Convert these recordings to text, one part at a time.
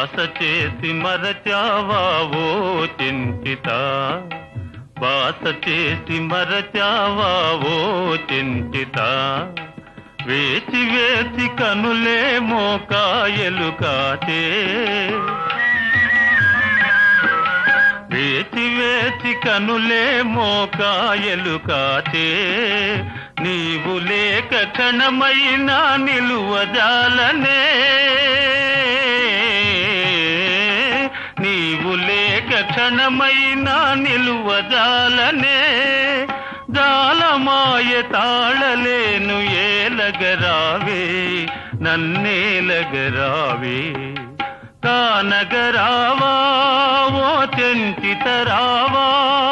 బాస చేసి మరచావా ఓ చింతిత బాస చేసి మరచావా ఓ చింతిత వేచి వేచి కనులే మోకాయలు కాచే వేచి వేచి కనులే మోకాయలు కాచే నీవు లేక క్షణమైనా నిలువజాలనే నీవు లేక క్షణమైనా నిలువజాలనే జాలమాయ తాళలేను ఏలగరావే నన్నేలగరావే కానగరావా ఓ చెంచితరావా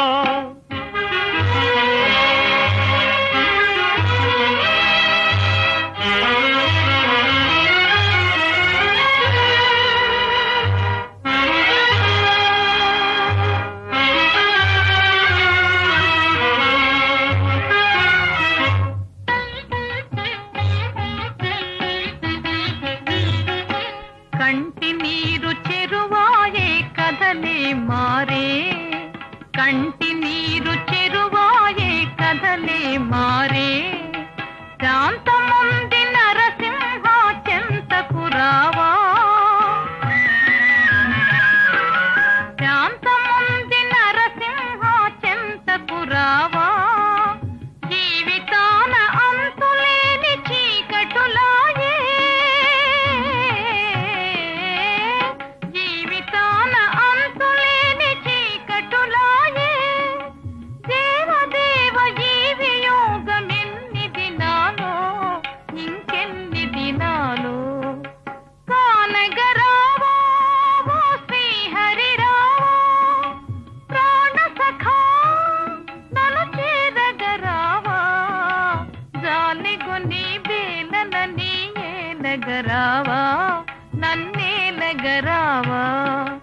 కంటి నీరు చెరువాయే కదలే మారే కంటి నీరు చెరువాయే కదలే మారే శాంతముంది నరసింహ చెంతకు రావా శాంతముంది నరసింహ చెంతకు రావా జీవితాన అంతులేని చీకటులాయే జీవితాన అంతులేని చీకటులాయే దేవదేవ జీవి యోగమెన్ని దినాలో ఇంకెన్ని దినాలో కానగరావా ఓ శ్రీహరిరావా ప్రాణ సఖా నన్ను చేరగరావా జాలిగొని బేలనని ఏలగరావా నన్నేలగరావా